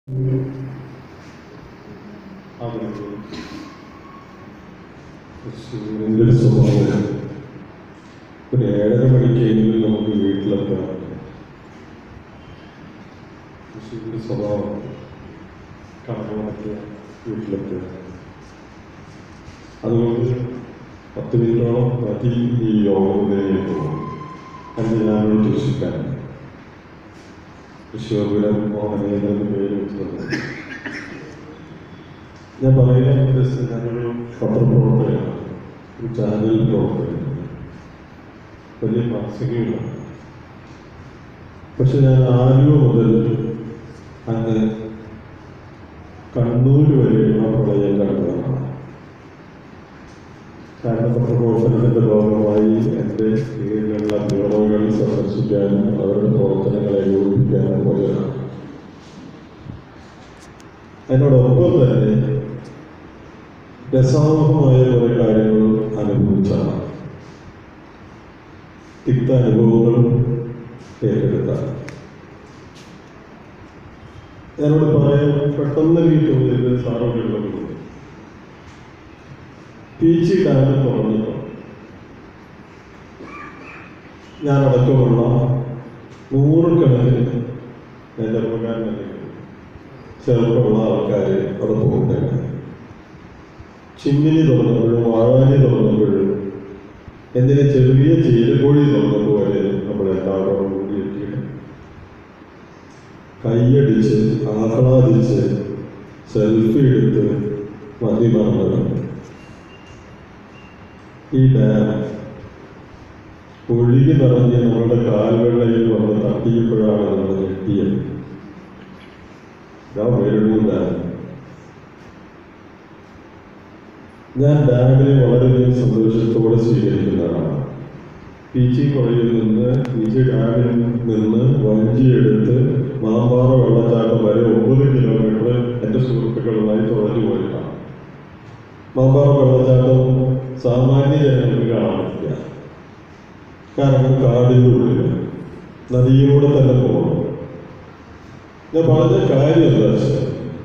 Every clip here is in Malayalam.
ആഗ്രഹിക്കുന്നു യേശുവിൻ്റെ ഒരു സ്വഭാവം ഒരു ഏഴര മണിക്കെങ്കിലും നമുക്ക് വീട്ടിലെത്താം യേശുവിൻ്റെ സ്വഭാവം കണക്കുണക്കിയ വീട്ടിലെത്തുക അതുകൊണ്ട് പത്ത് മിനിറ്റോളം മതി ഈ യോഗത്തിലേക്ക് അഞ്ച് ഞാനോട് ചോദിക്കാൻ വിശ്വപുരം മോഹനേന്ദ്രൻ്റെ പേര് വെച്ചത് ഞാൻ പറയുന്ന ഉദ്ദേശിച്ചത് ഞാനൊരു പത്രപ്രവർത്തകനാണ് ഒരു ചാനൽ പ്രവർത്തകനാണ് വലിയ മാസികയില്ല പക്ഷെ ഞാൻ ആലുവ മുതൽ അങ്ങ് കണ്ണൂർ വരെയുള്ള പ്രളയം കണ്ടതാണ് കാരണം പത്രപ്രവർത്തനത്തിൻ്റെ ഭാഗമായി എൻ്റെ കീഴിലുള്ള ബ്യൂറോകൾ സന്ദർശിക്കാനും അവരുടെ പ്രവർത്തനങ്ങളെ ഏകോപിപ്പിക്കാനും പോയതാണ് അതിനോടൊപ്പം തന്നെ രസാവഹമായ കുറെ കാര്യങ്ങൾ അനുഭവിച്ചാണ് തിക്ത അനുഭവങ്ങളും ഏറ്റെടുത്താണ് ഞാനോട് പറയാൻ പെട്ടെന്ന് ഈ ചോദ്യത്തിൽ സാറോടുള്ളത് പീച്ചി ഡാമിൽ തുറന്നിട്ടോ ഞാനടക്കമുള്ള നൂറുകണക്കിന് എൻ്റെ പ്രകാരം ചെറുപ്പമുള്ള ആൾക്കാർ അവിടെ പോകുന്നുണ്ട് ചിമ്മിനി തുറന്നപ്പോഴും വാഴാനി തുറന്നപ്പോഴും എന്തിനെ ചെറിയ ചീരക്കോഴി തുറന്നപ്പോൾ വരെ നമ്മളെല്ലാവരും കൂടിയെത്തിയിട്ട് കൈയടിച്ച് ആഹ്ലാദിച്ച് സെൽഫി എടുത്ത് മതി മറന്നതാണ് ഈ ഡാം ഒഴുകി നിറഞ്ഞ് നമ്മുടെ കാൽവെള്ളയിൽ വന്ന് തട്ടിയപ്പോഴാണ് നമ്മൾ ഞെട്ടിയത് ഞാൻ വേണു ഡാം ഞാൻ ഡാമിനെ വളരെയധികം സന്തോഷത്തോടെ സ്വീകരിക്കുന്നതാണ് പീച്ചി പുഴയിൽ നിന്ന് പീച്ചി ഡാമിൽ നിന്ന് വഞ്ചിയെടുത്ത് മാമ്പാറ വെള്ളച്ചാട്ടം വരെ ഒമ്പത് കിലോമീറ്റർ എൻ്റെ സുഹൃത്തുക്കളുമായി തുഴഞ്ഞു പോയതാണ് മാമ്പാറ വെള്ളച്ചാട്ടം സാമാന്യ ജനങ്ങൾക്ക് കാണാൻ പറ്റില്ല കാരണം കാടിൻ്റെ ഉള്ളിൽ നദിയിലൂടെ തന്നെ പോകണം ഞാൻ പറഞ്ഞ കാര്യം എന്താ വെച്ചാൽ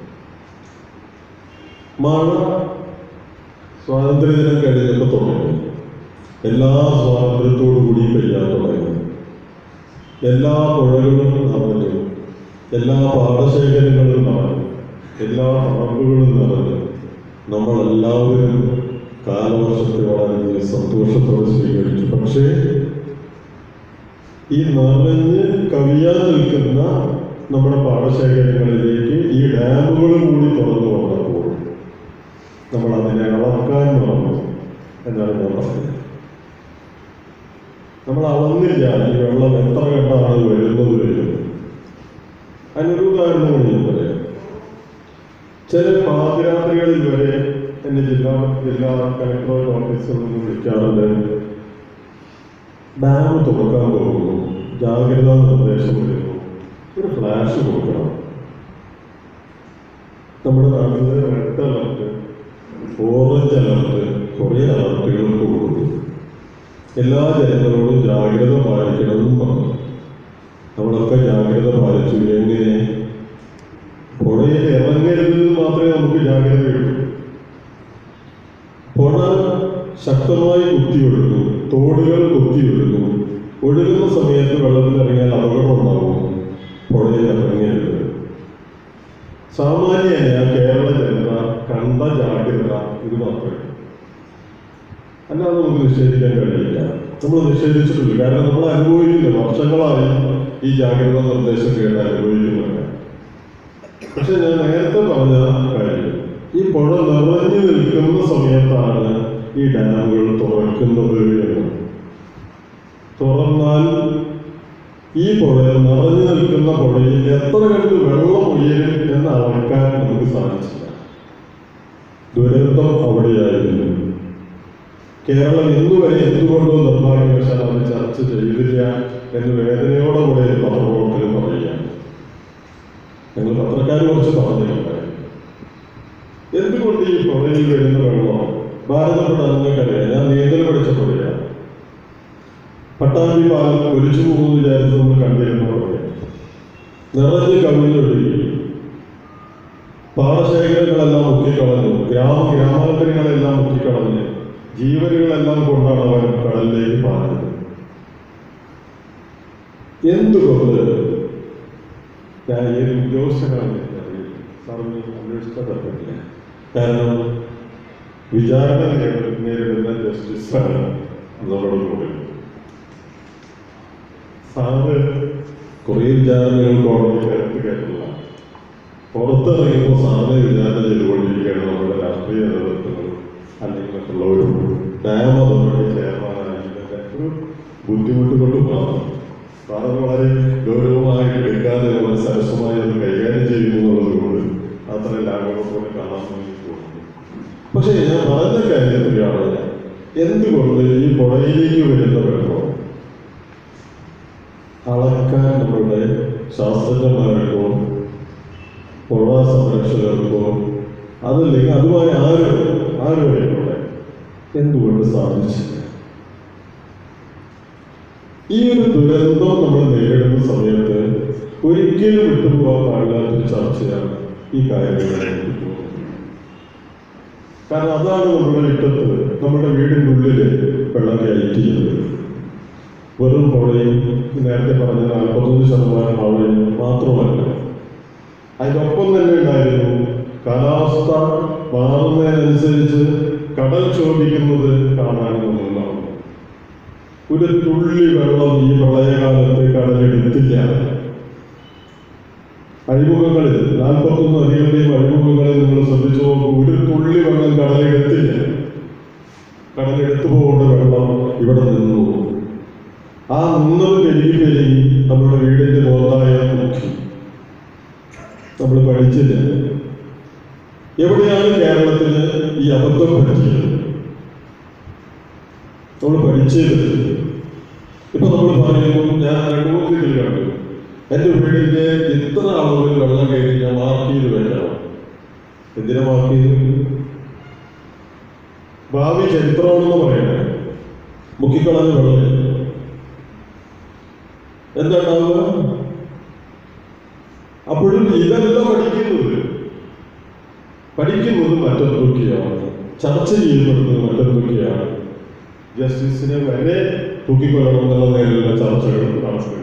മഴ സ്വാതന്ത്ര്യദിനം കഴിഞ്ഞപ്പോൾ തുടങ്ങി എല്ലാ സ്വാതന്ത്ര്യത്തോടു കൂടി പെയ്യാൻ തുടങ്ങി എല്ലാ പുഴകളും നിറഞ്ഞു എല്ലാ പാടശേഖരങ്ങളും നിറഞ്ഞു എല്ലാ പറമ്പുകളും നിറഞ്ഞു നമ്മളെല്ലാവരും കാലവർഷത്തെ വളരെ സന്തോഷത്തോടെ സ്വീകരിച്ചു പക്ഷേ ഈ നിറഞ്ഞ് കവിയാൻ നിൽക്കുന്ന നമ്മുടെ പാടശേഖരങ്ങളിലേക്ക് ഈ ഡാമുകൾ കൂടി തുറന്നു വന്നപ്പോൾ നമ്മൾ അതിനെ അളക്കാൻ മറന്നു എന്നാണ് ഞാൻ പറഞ്ഞത് നമ്മൾ അളന്നില്ല ഈ വെള്ളം എത്ര കണ്ടാണ് വരുന്നത് വരുന്നത് അതിനൊരു ഉദാഹരണം കൂടി ഞാൻ പറയാം ചില പാതിരാത്രികളിൽ വരെ എന്നെ ജില്ലാ ജില്ലാ കളക്ടർ ഓഫീസിൽ നിന്ന് വിളിക്കാറുണ്ട് ഡാം തുറക്കാൻ പോകുന്നു ജാഗ്രതാ നിർദ്ദേശം വരുന്നു ഒരു ഫ്ലാഷ് കൊടുക്കണം നമ്മുടെ നാട്ടിൽ റെഡ് അലർട്ട് ഓറഞ്ച് അലർട്ട് കുറേ അലർട്ടുകൾക്ക് കൊടുത്തു എല്ലാ ജനങ്ങളോടും ജാഗ്രത പാലിക്കണമെന്നും പറഞ്ഞു നമ്മളൊക്കെ ജാഗ്രത പാലിച്ചു എങ്ങനെ പുഴയിൽ ഇറങ്ങരുത് മാത്രമേ നമുക്ക് ജാഗ്രതയുള്ളൂ പുഴ ശക്തമായി കുത്തിയൊഴുകും തോടുകൾ കുത്തിയൊഴുകും ഒഴുകുന്ന സമയത്ത് വെള്ളത്തിൽ ഇറങ്ങിയാൽ അപകടം ഉണ്ടാകും പുഴയിൽ ഇറങ്ങരുത് സാമാന്യമായ കേരള ജനത കണ്ട ജാഗ്രത ഇത് മാത്രമേ അല്ലാതെ നമുക്ക് നിഷേധിക്കാൻ കഴിയില്ല നമ്മൾ നിഷേധിച്ചിട്ടില്ല കാരണം നമ്മൾ അനുഭവിക്കില്ല വർഷങ്ങളായി ഈ ജാഗ്രതാ നിർദ്ദേശം കേട്ട് അനുഭവിക്കുന്നുണ്ട് പക്ഷെ ഞാൻ നേരത്തെ പറഞ്ഞ കാര്യം ഈ പുഴ നിറഞ്ഞു നിൽക്കുന്ന സമയത്താണ് ഈ ഡാമുകൾ തുറക്കുന്നത് എന്ന് തുറന്നാൽ ഈ പുഴ നിറഞ്ഞു നിൽക്കുന്ന പുഴയിൽ എത്ര കണ്ട് വെള്ളം ഉയരും എന്ന് അളക്കാൻ നമുക്ക് സാധിച്ചില്ല ദുരന്തം അവിടെയായിരുന്നു കേരളം ഇന്നുവരെ എന്തുകൊണ്ടോ നിർഭാഗ്യവശാൽ അത് ചർച്ച ചെയ്തില്ല എന്ന് വേദനയോടെ കൂടെ പത്രപ്രവർത്തകർ പറയുകയാണ് ഞങ്ങൾ പത്രക്കാർ കുറച്ച് പറഞ്ഞിട്ടുണ്ടായിരുന്നു എന്തുകൊണ്ട് ഈ പുഴയിൽ വരുന്ന വെള്ളം ഭാരതപ്പെട്ട നിങ്ങൾക്കറിയാം ഞാൻ നീന്തൽ പഠിച്ച പുഴയാണ് പട്ടാമ്പി പാലം ഒലിച്ചു പോകുമെന്ന് വിചാരിച്ച് നമ്മൾ കണ്ടിരുന്ന പുഴയാണ് നിറഞ്ഞ് കവിഞ്ഞൊഴുകി പാടശേഖരങ്ങളെല്ലാം മുക്കിക്കളഞ്ഞു ഗ്രാമ ഗ്രാമാന്തരങ്ങളെല്ലാം മുക്കിക്കളഞ്ഞ് ജീവനുകളെല്ലാം കൊണ്ടാണ് അവൻ കടലിലേക്ക് പാഞ്ഞത് എന്തുകൊണ്ട് ഞാൻ ഏത് ഉദ്യോഗസ്ഥനാണെന്ന് എനിക്കറിയില്ല സാറിന് അന്വേഷിച്ചാൽ പറ്റില്ല കാരണം വിചാരണ നേരിട- നേരിടുന്ന ജസ്റ്റിസാണ് നമ്മുടെ കൂടെ സാറ് കുറേ വിചാരണകൾ കോടതിക്കകത്ത് കേട്ടുള്ള പുറത്തിറങ്ങിയപ്പോൾ സാറിനെ വിചാരണ ചെയ്തുകൊണ്ടിരിക്കുകയാണ് നമ്മുടെ രാഷ്ട്രീയ നേതൃത്വങ്ങൾ അല്ലെങ്കിൽ മറ്റുള്ളവരും ഡാം അതോറിറ്റി ചെയർമാനായി ഇതിന്റെ ഒരു ബുദ്ധിമുട്ട് കൊണ്ട് മാത്രം സാറ് വളരെ ഗൗരവമായിട്ട് എടുക്കാതെ വളരെ സരസമായി അത് കൈകാര്യം ചെയ്യുന്നു എന്നുള്ളത് കൊണ്ട് അത്ര ലാഘവത്തോടെ കാണാമെന്ന് എനിക്ക് തോന്നുന്നു പക്ഷേ ഞാൻ പറഞ്ഞ കാര്യത്തിലാണ് എന്തുകൊണ്ട് ഈ പുഴയിലേക്ക് വരുന്ന വെള്ളം അളക്കാൻ നമ്മളുടെ ശാസ്ത്രജ്ഞന്മാർക്കോ പുഴ സംരക്ഷകർക്കോ അതല്ലെങ്കിൽ അതുമായി ആര് ആരുമായിക്കോട്ടെ എന്തുകൊണ്ട് സാധിച്ചില്ല ഈ ഒരു ദുരന്തം നമ്മൾ നേരിടുന്ന സമയത്ത് ഒരിക്കലും വിട്ടുപോകാൻ പാടില്ലാത്തൊരു ചർച്ചയാണ് ഈ കാര്യങ്ങൾ എനിക്ക് തോന്നുന്നത് കാരണം അതാണ് നമ്മുടെ ഇട്ടത്ത് നമ്മുടെ വീടിൻ്റെ ഉള്ളിൽ വെള്ളം കയറ്റിയത് വെറും പുഴയും നേരത്തെ പറഞ്ഞ നാൽപ്പത്തൊന്ന് ശതമാനം മഴയും മാത്രമല്ല അതിനൊപ്പം തന്നെ ഉണ്ടായിരുന്നു കാലാവസ്ഥ മാറുന്നതിനനുസരിച്ച് കടൽ ക്ഷോഭിക്കുന്നത് കാണാനുള്ളതാണ് ഒരു തുള്ളി വെള്ളം ഈ പ്രളയകാലത്ത് കടലെടുത്തില്ല അഴിമുഖങ്ങളിൽ നാൽപ്പത്തൊന്ന് അധികത്തെയും അഴിമുഖങ്ങളിൽ നിങ്ങൾ ശ്രദ്ധിച്ചു നോക്കൂ ഒരു തുള്ളി വെള്ളം കടലെടുത്തില്ല കടലെടുത്തു പോകേണ്ട വെള്ളം ഇവിടെ നിന്നു ആ നിന്നത് പെരുകി പെരുകി നമ്മുടെ വീടിന്റെ മോതായ നോക്കി നമ്മൾ പഠിച്ചില്ല എവിടെയാണ് കേരളത്തിന് ഈ അബദ്ധം പറ്റിയത് നമ്മൾ പഠിച്ചത് ഇപ്പൊ നമ്മൾ പറയുന്നു ഞാൻ രണ്ടു മൂന്ന് ഇതിൽ കണ്ടു എന്റെ വീടിന്റെ ഇത്ര അളവിൽ വെള്ളം കയറി ഞാൻ മാർക്ക് ചെയ്ത് വെക്കണം എന്തിനാ മാർക്ക് ചെയ്ത് ഭാവി ചരിത്രമാണെന്ന് പറയണേ മുക്കിക്കളഞ്ഞ വെള്ളം എന്താണ്ടാവുക അപ്പോഴും ഇതല്ല പഠിക്കുന്നത് പഠിക്കുന്നത് മറ്റൊന്നൊക്കെയാണ് ചർച്ച ചെയ്യപ്പെടുന്നത് മറ്റൊന്നൊക്കെയാണ് ജസ്റ്റിസിനെ വരെ തൂക്കിക്കൊല്ലണമെന്നുള്ള നിലയിലുള്ള ചർച്ചകൾ നടത്തുക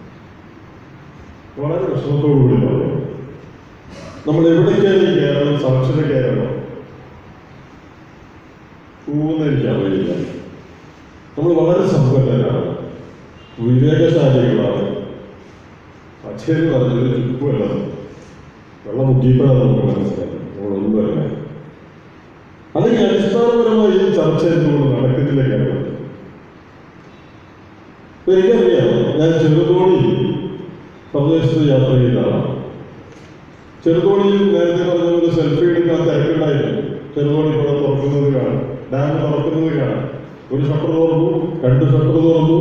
വളരെ വിഷമത്തോടുകൂടി പറയാം നമ്മൾ എവിടേക്കാണ് ഈ കേരളം സാക്ഷര കേരളം പോകുന്ന എനിക്കറിയില്ല നമ്മൾ വളരെ സമ്പന്നരാണ് വിവേകശാലികളാണ് അച്ഛന് പറഞ്ഞത് ചുക്കുമല്ല വെള്ളം മുക്കിയപ്പോഴാണ് നമുക്ക് മനസ്സിലായത് നമ്മളൊന്നുമല്ല അല്ലെങ്കിൽ അടിസ്ഥാനപരമായി ഈ ചർച്ച എന്തുകൊണ്ട് നടക്കുന്നില്ല കേരളത്തിൽ ഇപ്പൊ എനിക്കറിയാം ഞാൻ ചെറുതോണി പ്രദേശത്ത് യാത്ര ചെയ്തതാണ് ചെറുതോണിയിൽ നേരത്തെ പറഞ്ഞ പോലെ സെൽഫി എടുക്കാൻ തിരക്കുണ്ടായിരുന്നു ചെറുതോണി ഇവിടെ തുറക്കുന്നത് കാണാം ഡാം തുറക്കുന്നത് കാണാം ഒരു ഷട്ടർ തുറന്നു രണ്ട് ഷട്ടർ തുറന്നു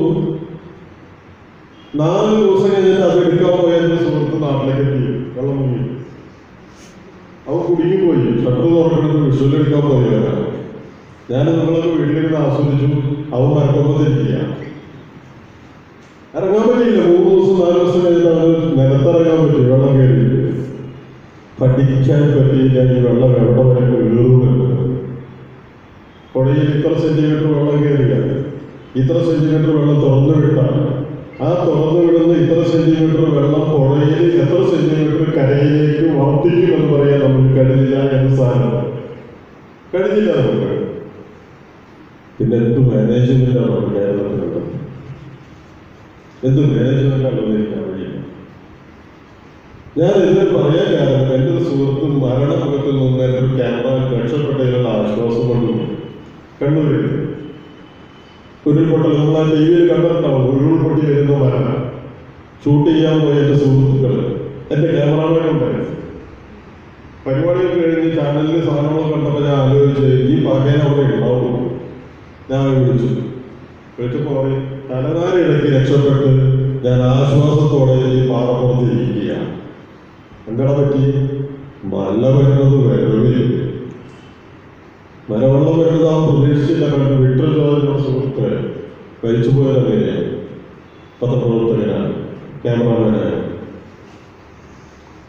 നാല് ദിവസം കഴിഞ്ഞിട്ട് അത് എടുക്കാൻ പോയ എന്റെ സുഹൃത്ത് നാട്ടിലേക്ക് എത്തി വെള്ളം മുങ്ങി അവൻ കുടുങ്ങിപ്പോയി ഷട്ടർ തുറക്കുന്നത് വിഷ്വൽ എടുക്കാൻ പോയവരാണ് ഞാൻ നിങ്ങളൊക്കെ വീട്ടിലിരുന്ന് ആസ്വദിച്ചു അവൻ മരക്കൊമ്പത്തിരിക്കുക ഇറങ്ങാൻ പറ്റിയില്ല മൂന്ന് ദിവസം നാല് ദിവസം കഴിഞ്ഞിട്ട് അവന് നിലത്തിറങ്ങാൻ പറ്റി വെള്ളം കയറി പഠിക്കാൻ പറ്റിയില്ല ഈ വെള്ളം എവിടെ വരെ കയറുന്നുണ്ട് പുഴയിൽ ഇത്ര സെന്റിമീറ്റർ വെള്ളം കയറില്ല ഇത്ര സെന്റിമീറ്റർ വെള്ളം തുറന്നു വിട്ടാൽ ആ തുറന്നു വിടുന്ന ഇത്ര സെന്റിമീറ്റർ വെള്ളം പുഴയിൽ എത്ര സെന്റിമീറ്റർ കരയിലേക്ക് വർദ്ധിക്കുമെന്ന് പറയാൻ നമുക്ക് കഴിഞ്ഞില്ല എന്ന് സാധനം കഴിഞ്ഞില്ല നമുക്ക് പിന്നെ എന്ത് മാനേജ്മെന്റാണ് നമ്മുടെ കേരളത്തിലുള്ളത് എന്ത് മാനേജ്മെന്റാണെന്ന് എനിക്ക് അറിയില്ല ഞാൻ ഇതിനെ പറയാൻ കാരണം എൻ്റെ ഒരു സുഹൃത്ത് മരണമുഖത്തിൽ നിന്ന് എൻ്റെ ഒരു ക്യാമറ രക്ഷപ്പെട്ടതിനുള്ള ആശ്വാസം കൊണ്ടും കണ്ണൂരിൽ ഉരുൾപൊട്ടൽ നമ്മൾ ആ ടി വിയിൽ കണ്ടിട്ടുണ്ടാവും ഉരുൾപൊട്ടി വരുന്ന മരണം ഷൂട്ട് ചെയ്യാൻ പോയ എൻ്റെ സുഹൃത്തുക്കൾ എൻ്റെ ക്യാമറമാൻ ഉണ്ടായിരുന്നു പരിപാടികൾ കഴിഞ്ഞ് ചാനലിൽ സാധനങ്ങൾ കണ്ടപ്പോൾ ഞാൻ ആലോചിച്ച് ഈ പകേന അവിടെ ഉണ്ടാവും ഞാൻ വിളിച്ചു വിളിച്ചപ്പോൾ പറയും തലനാരിടയ്ക്ക് രക്ഷപ്പെട്ട് ഞാൻ ആശ്വാസത്തോടെ ഈ പാറപ്പുറത്ത് ഇരിക്കുകയാണ് എന്താണ് പറ്റി മല വരുന്നത് വരവില്ല മലവെള്ളം വരുന്നത് അവൻ പ്രതീക്ഷിച്ചില്ല കണ്ട് വിട്ടൊരു സുഹൃത്ത് മരിച്ചുപോയത് അങ്ങനെയാണ് പത്രപ്രവർത്തകനാണ് ക്യാമറാമാനാണ്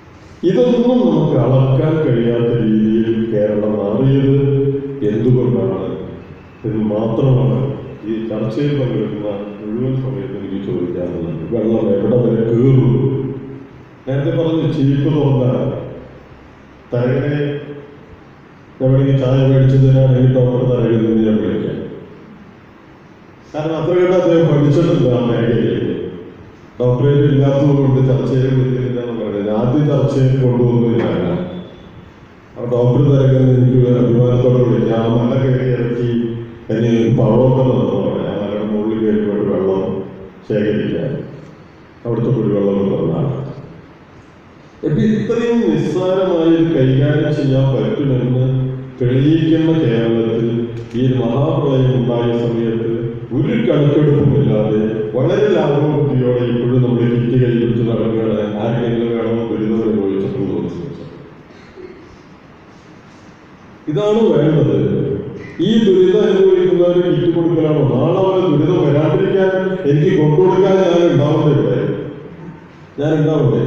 ഇതൊന്നും നമുക്ക് അളക്കാൻ കഴിയാത്ത രീതിയിൽ കേരളം മാറിയത് എന്തുകൊണ്ടാണ് എന്ന് മാത്രമാണ് ഈ ചർച്ചയിൽ പങ്കെടുക്കുന്ന മുഴുവൻ സമയത്ത് എനിക്ക് ചോദിക്കാനുള്ളത് വെള്ളം എവിടെ വരെ കയറുള്ളൂ നേരത്തെ പറഞ്ഞു ചീപ്പ് തുറന്നാൽ തരകനെ എവിടെയെങ്കിലും ചായ മേടിച്ചതിനാണെങ്കിൽ ഡോക്ടർ തരകിൽ നിന്ന് ഞാൻ വിളിക്കാം കാരണം അത്ര കണ്ട് അദ്ദേഹം പഠിച്ചിട്ടില്ല ആ മേഖലയിൽ ഡോക്ടറേറ്റ് ഇല്ലാത്തത് കൊണ്ട് ചർച്ചയിൽ വിളിക്കുന്നില്ല എന്ന് പറയുന്നത് ആദ്യം ചർച്ചയിൽ കൊണ്ടുപോകുന്നത് ഞാനാണ് ആ ഡോക്ടർ തരകിൽ എനിക്ക് അഭിമാനത്തോടെ വിളിക്കാം ആ മല കയറി ഇറക്കി എന്നെ പഴമൊക്കെ തന്നു പറയാം ആ മലയുടെ മുകളിൽ കയറി പോയിട്ട് വെള്ളം ശേഖരിക്കാൻ അവിടുത്തെ കുടിവെള്ളം എന്ന് പറഞ്ഞാൽ ഇപ്പൊ ഇത്രയും നിസ്സാരമായി ഇത് കൈകാര്യം ചെയ്യാൻ പറ്റുമെന്ന് തെളിയിക്കുന്ന കേരളത്തിൽ ഈ ഒരു മഹാപ്രളയം ഉണ്ടായ സമയത്ത് ഒരു കണക്കെടുപ്പുമില്ലാതെ വളരെ ലാഭബുദ്ധിയോടെ ഇപ്പോഴും നമ്മൾ കിറ്റ് കൈ പിടിച്ച് നടക്കുകയാണ് ആർക്കെങ്കിലും വേണോ ദുരിതം അനുഭവിച്ചിട്ടുണ്ടോ എന്ന് ചോദിച്ചാൽ. ഇതാണ് വേണ്ടത് ഈ ദുരിതം അനുഭവിക്കുന്നവര് കിറ്റ് കൊടുക്കലാണോ നാളെ അവരെ ദുരിതം വരാതിരിക്കാൻ എനിക്ക് കൊണ്ടുകൊടുക്കാൻ ഞാൻ ഉണ്ടാവണ്ടേ ഇവിടെ ഞാൻ ഉണ്ടാവണ്ടേ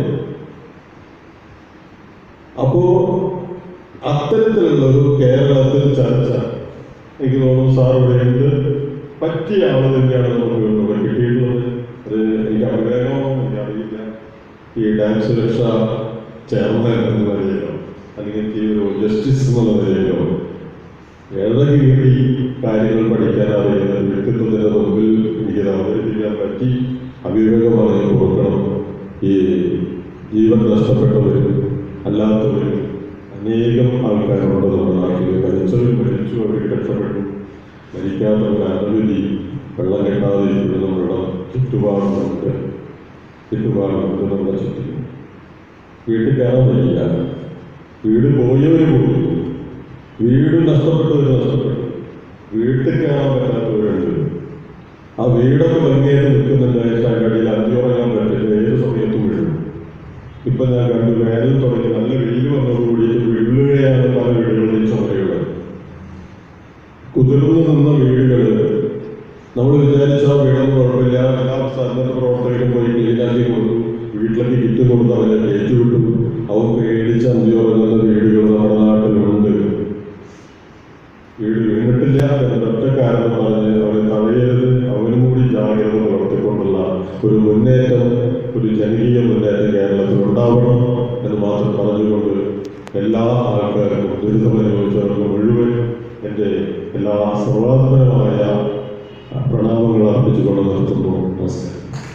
അപ്പോ അത്തരത്തിലുള്ള ഒരു കേരളത്തിൽ ചർച്ച എനിക്ക് തോന്നുന്നു സാർ ഇവിടെ ഉണ്ട് പറ്റിയ ആള് തന്നെയാണ് നമുക്ക് ഇവിടെ കിട്ടിയിട്ടുള്ളത് അത് എനിക്ക് അഭിപ്രായമോ എനിക്കറിയില്ല ഈ ഡാൻസ് സുരക്ഷ ചെയർമാൻ എന്ന നിലയിലോ അല്ലെങ്കിൽ ഈ ഒരു ജസ്റ്റിസ് എന്നുള്ള നിലയിലോ ഏതെങ്കിലും ഈ കാര്യങ്ങൾ പഠിക്കാൻ അറിയുന്ന വ്യക്തിത്വത്തിന്റെ മുമ്പിൽ എനിക്ക് ഇത് അവതരിപ്പിക്കാൻ പറ്റി അവിവേകമാണ് ഞാൻ കൊടുക്കണം ഈ ജീവൻ നഷ്ടപ്പെട്ടവരും അല്ലാത്തവരും അനേകം ആൾക്കാരുണ്ട് നമ്മുടെ നാട്ടിൽ മരിച്ചവരും മരിച്ചു അവർ രക്ഷപ്പെട്ടു മരിക്കാത്തവർ അനവധി വെള്ളം കെട്ടാതെ ഇപ്പോഴും നമ്മളുടെ ചുറ്റുപാടുമുണ്ട് ചുറ്റുപാടുമുണ്ട് നമ്മുടെ ചുറ്റും വീട്ടിൽ കയറാൻ വയ്യ വീട് പോയവർ പോയി വീട് നഷ്ടപ്പെട്ടവർ നഷ്ടപ്പെട്ടു വീട്ടിൽ കയറാൻ പറ്റാത്തവരുണ്ട് ആ വീടൊക്കെ ഭംഗിയായിട്ട് നിൽക്കുന്നുണ്ട് കടയിൽ അന്തിയുറങ്ങാൻ പറ്റില്ല ഏത് സമയത്തും വീഴും ഇപ്പൊ ഞാൻ കണ്ടു വേനൽ തുടങ്ങി നല്ല വെയിൽ വന്നതോടുകൂടിയിട്ട് വീഴുകയാണ് പല വീടുകളിൽ ചുമതലയുള്ളത് കുതിർന്നു നിന്ന വീടുകള് നമ്മൾ വിചാരിച്ച ആ വീടൊന്നും കുഴപ്പമില്ല എല്ലാ സ്ഥലത്തെ പ്രവർത്തകരും പോയി ക്ലീനാക്കി കൊടുത്തു വീട്ടിലേക്ക് കിറ്റ് കൊടുത്ത് അവരെ കയറ്റിവിട്ടു അവൻ പേടിച്ച് അന്തിയുറങ്ങുന്ന വീടുകൾ നമ്മുടെ നാട്ടിലുണ്ട് വീട് വീണിട്ടില്ല എന്നൊറ്റ കാരണം പറഞ്ഞ് അവരെ തടയരുത് അവനും കൂടി ജാഗ്രത പുലർത്തിക്കൊണ്ടുള്ള ഒരു മുന്നേറ്റം ഒരു ജനകീയ മുന്നേറ്റം കേരളത്തിൽ ഉണ്ടാവണം എന്ന് മാത്രം പറഞ്ഞുകൊണ്ട് എല്ലാ ആൾക്കാർക്കും ദുരിതം അനുഭവിച്ചവർക്ക് മുഴുവൻ എൻ്റെ എല്ലാ സർവാത്മകമായ പ്രണാമങ്ങൾ അർപ്പിച്ചുകൊണ്ട് നിർത്തുന്നു നമസ്കാരം